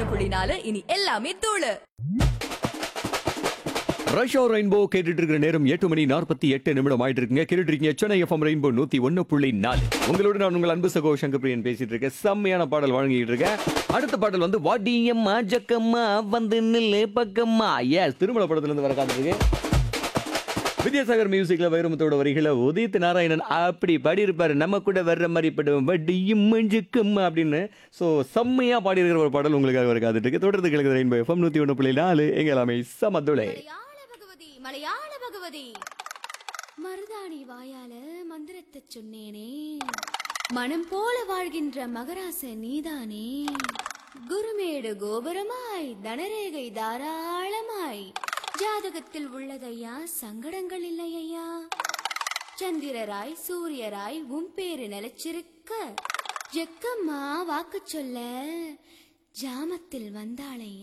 ஒண்ணு புள்ளி நாலு இனி எல்லாமே தூளு ரஷ்யா ரெயின்போ கேட்டுட்டு இருக்கிற நேரம் எட்டு மணி நாற்பத்தி எட்டு நிமிடம் ஆயிட்டு இருக்குங்க கேட்டுட்டு இருக்கீங்க சென்னை எஃப்எம் ரெயின்போ நூத்தி ஒன்னு புள்ளி நாலு உங்களோட நான் உங்கள் அன்பு சகோ சங்கப்பிரியன் பேசிட்டு இருக்கேன் செம்மையான பாடல் வழங்கிட்டு இருக்கேன் அடுத்த பாடல் வந்து வாடியம்மா ஜக்கம்மா வந்து நில்லு பக்கம்மா எஸ் திருமண படத்துல இருந்து வர காத்துருக்கு வித்யாசாகர் மியூசிக்ல வைரமுத்தோட வரிகளை உதித் நாராயணன் அப்படி பாடியிருப்பாரு நம்ம கூட வர்ற மாதிரி படம் வட்டியும் மஞ்சுக்கம்மா அப்படின்னு ஸோ செம்மையா பாடியிருக்கிற ஒரு பாடல் உங்களுக்காக வர காத்துட்டு இருக்கு தொடர்ந்து கிழக்கு ரெயின்போ எஃப்எம் நூத்தி ஒன்று புள்ளி நாலு எங்க எல்லாமே சமத்துளை மலையாள பகவதி மலையாள பகவதி மருதாணி வாயால மந்திரத்தை சொன்னேனே மனம் போல வாழ்கின்ற மகராச நீதானே குருமேடு கோபுரமாய் தனரேகை தாராளமாய் ஜாதகத்தில் உள்ளதையா சங்கடங்கள் இல்லையா சந்திரராய் சூரியராய் உன் பேரு நிலைச்சிருக்க ஜெக்கம்மா வாக்கு சொல்ல ஜாமத்தில் வந்தாளையா